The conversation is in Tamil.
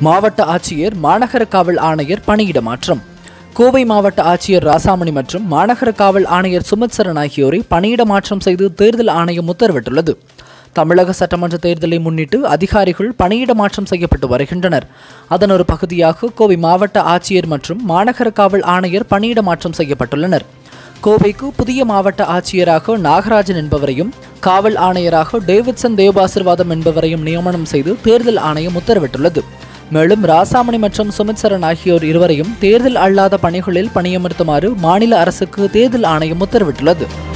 மாவட்ட ஆட்சியர் மாநகர காவல் ஆணையர் பணியிட மாற்றம் கோவை மாவட்ட ஆட்சியர் ராசாமணி மற்றும் மாநகர காவல் ஆணையர் சுமித் சரண் ஆகியோரை பணியிட மாற்றம் செய்து தேர்தல் ஆணையம் உத்தரவிட்டுள்ளது தமிழக சட்டமன்ற தேர்தலை முன்னிட்டு அதிகாரிகள் பணியிட மாற்றம் செய்யப்பட்டு வருகின்றனர் அதன் ஒரு பகுதியாக கோவை மாவட்ட ஆட்சியர் மற்றும் மாநகர காவல் ஆணையர் பணியிட மாற்றம் செய்யப்பட்டுள்ளனர் கோவைக்கு புதிய மாவட்ட ஆட்சியராக நாகராஜன் என்பவரையும் காவல் ஆணையராக டேவிட்சன் தேவாசிர்வாதம் என்பவரையும் நியமனம் செய்து தேர்தல் ஆணையம் உத்தரவிட்டுள்ளது மேலும் ராசாமணி மற்றும் சுமித் சரண் ஆகியோர் இருவரையும் தேர்தல் அல்லாத பணிகளில் பணியமர்த்துமாறு மாநில அரசுக்கு தேர்தல் ஆணையம் உத்தரவிட்டுள்ளது